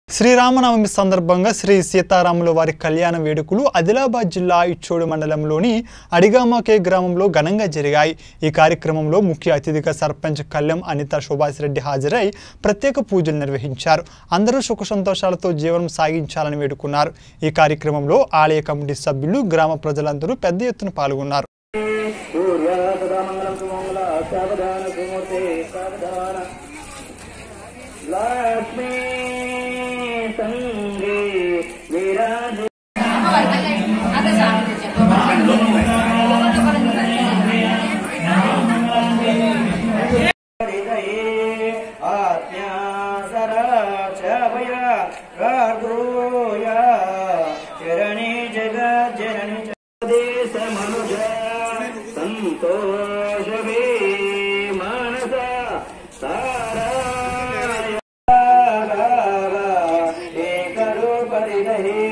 శ్రీరామనవమి సందర్భంగా శ్రీ సీతారాముల వారి కళ్యాణ వేడుకలు ఆదిలాబాద్ జిల్లా ఇచ్చోడు మండలంలోని అడిగామాకే గ్రామంలో ఘనంగా జరిగాయి ఈ కార్యక్రమంలో ముఖ్య అతిథిగా సర్పంచ్ కళ్యాణ్ అనిత సుభాష్ రెడ్డి హాజరై ప్రత్యేక పూజలు నిర్వహించారు అందరూ సుఖ సంతోషాలతో జీవనం సాగించాలని వేడుకున్నారు ఈ కార్యక్రమంలో ఆలయ కమిటీ సభ్యులు గ్రామ ప్రజలందరూ పెద్ద ఎత్తున పాల్గొన్నారు పూర్వపదామంగళం సుమంగళ సావధాన సుమూర్తే సావధాన లక్ష్మీ సంగే విరాజ ఆజ్ఞాసరాచవయ రాఘోయ చరణి జగజ్జనని దేశమనుజ సంతోషవే మానస సారాయ ఏకరూపరిదహే